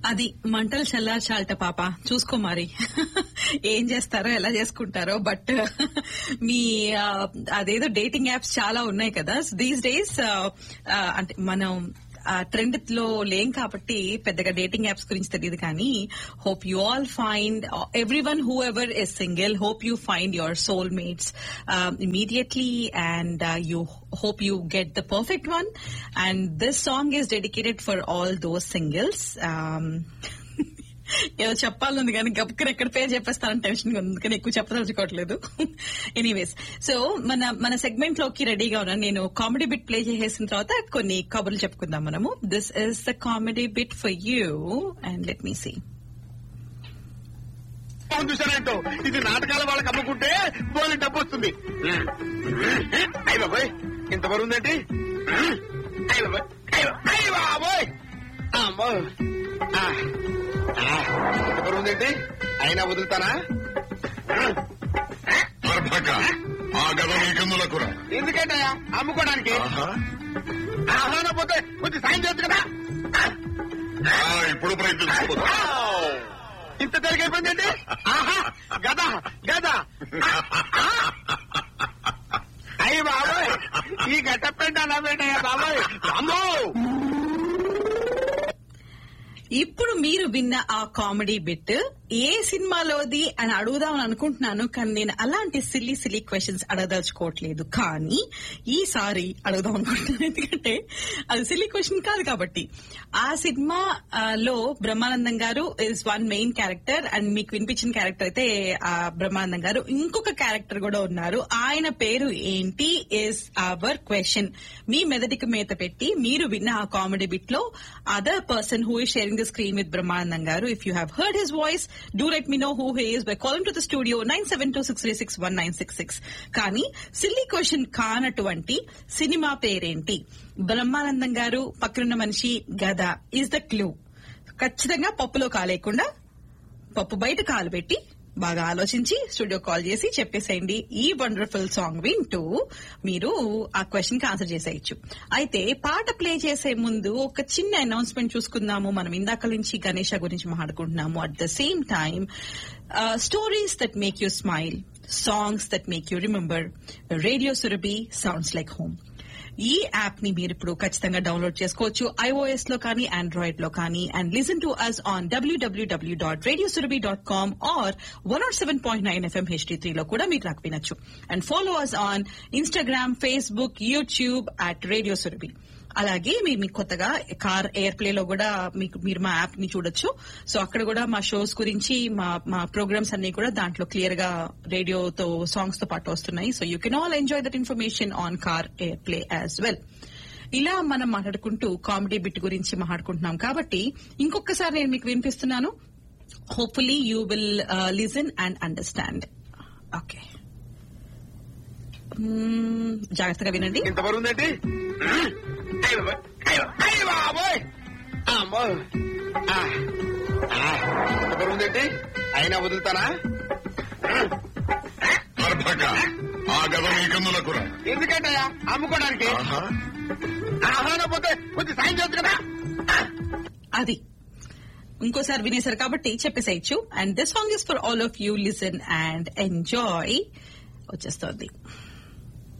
అది మంటలు చల్లార్చాలట పాప చూసుకో మరి ఏం చేస్తారో ఎలా చేసుకుంటారో బట్ మీ ఆ, అదేదో డేటింగ్ యాప్స్ చాలా ఉన్నాయి కదా దీస్ డేస్ అంటే మనం ట్రెండ్ లో లేం కాబట్టి పెద్దగా డేటింగ్ యాప్స్ గురించి తెలియదు కానీ hope you all find everyone whoever is single hope you find your soulmates immediately and you hope you get the perfect one. And this song is dedicated for all those singles. Um, ఏదో చెప్పాలని కానీ గబుక్కన ఎక్కడ పేరు చెప్పేస్తానని tension ఉంది కానీ ఎక్కువ చెప్పదలుచుకోవట్లేదు anyways so మన మన సెగ్మెంట్ లోకి రెడీగా ఉన్నాను నేను కామెడీ బిట్ ప్లే చేసేసిన తర్వాత కొన్ని కబుర్లు చెప్పుకుందాం మనము this is the comedy bit for you and let me see phone చూసారేంటో ఇది నాటకాల వాళ్ళకి అమ్ముకుంటే బోలి డబ్బు వస్తుంది అయ్య బాబోయ్ ఇంత బరువు ఉందేంటి అయ్య బాబోయ్ అయ్య అయ్య బాబోయ్ అమ్మో ఆ, ఆ, ఇంత బరువు ఉందేంటి అయినా వదులుతానా అర్భక ఆ గద నీకెందులకురా ఎందుకంటే అమ్ముకోవడానికి ఆహా ఆహాన పోతే కొంచెం సాయం చేయొచ్చు కదా ఆ, ఇప్పుడు ప్రయత్నించుకోదా ఆవ్! ఇంత తెలిగైపోయిందండి ఆహా గద గద అయ్యి బాబోయ్ ఈ గట్టపెంట అలా పెట్టయ్యా బాబోయ్ అమ్మో ఇప్పుడు మీరు విన్న ఆ కామెడీ బిట్ ఏ సినిమాలోది అని అడుగుదామని అనుకుంటున్నాను కానీ నేను అలాంటి సిల్లీ సిల్లీ క్వశ్చన్స్ అడగదలుచుకోవట్లేదు కానీ ఈసారి అడుగుదాం అనుకుంటున్నాను ఎందుకంటే అది సిల్లీ క్వశ్చన్ కాదు కాబట్టి ఆ సినిమా ఆ, లో Brahmanandam garu is one main character and మీకు వినిపించిన క్యారెక్టర్ అయితే ఆ బ్రహ్మానందం గారు ఇంకొక క్యారెక్టర్ కూడా ఉన్నారు ఆయన పేరు ఏంటి ఇస్ అవర్ క్వశ్చన్ మీ మెదటికి మేత పెట్టి మీరు విన్న ఆ కామెడీ బిట్ లో other person who is sharing the screen with Brahmanandam garu if you have heard his voice do let me know who he is by calling to the studio nine seven two six three six one nine six six కానీ silly question కానటువంటి cinema పేరేంటి బ్రహ్మానందం గారు పక్కనున్న మనిషి గద is the clue ఖచ్చితంగా పప్పులో కాలేకుండా పప్పు బయట కాలు పెట్టి బాగా ఆలోచించి స్టూడియో కాల్ చేసి చెప్పేసేయండి ఈ వండర్ఫుల్ సాంగ్ వింటూ మీరు ఆ క్వశ్చన్ కి ఆన్సర్ చేసేయచ్చు అయితే పాట ప్లే చేసే ముందు ఒక చిన్న అనౌన్స్మెంట్ చూసుకుందాము మనం ఇందాక నుంచి గణేష గురించి మాట్లాడుకుంటున్నాము at the same time stories that make you smile songs that make you remember radio Surabhi sounds like home ఈ యాప్ ని మీరు ఇప్పుడు ఖచ్చితంగా డౌన్లోడ్ చేసుకోవచ్చు ఐఓఎస్ లో కానీ ఆండ్రాయిడ్ లో కానీ and listen to us on WWW dot radio Surabhi dot com R one not seven point nine FM HD three లో కూడా మీరు నాకు వినొచ్చు and follow us on Instagram Facebook YouTube at radio Surabhi అలాగే మీరు మీకు కొత్తగా కార్ ఎయిర్ ప్లే లో కూడా మీకు మీరు మా యాప్ ని చూడొచ్చు సో అక్కడ కూడా మా షోస్ గురించి మా మా ప్రోగ్రామ్స్ అన్ని కూడా దాంట్లో క్లియర్ గా రేడియోతో సాంగ్స్ తో పాటు వస్తున్నాయి so you can all enjoy that information on car air play as well ఇలా మనం మాట్లాడుకుంటూ కామెడీ బిట్ గురించి మాట్లాడుకుంటున్నాం కాబట్టి ఇంకొకసారి నేను మీకు వినిపిస్తున్నాను hopefully you will listen and understand okay జాగ్రత్తగా వినండి ఇంత బరువు ఉందేంటి అయ్య బాబోయ్ అయ్య అయ్య బాబోయ్ అమ్మో ఆ, ఆ, ఇంత బరువు ఉందేంటి అయినా వదులుతానా అర్భక ఆ గద నీకెందులకురా ఎందుకంటే అమ్ముకోవడానికి ఆహా ఆహాన పోతే కొంచెం సాయం చేయొచ్చు కదా అది ఇంకోసారి వినేశారు కాబట్టి చెప్పేసేయచ్చు and this song is for all of you listen and enjoy వచ్చేస్తోంది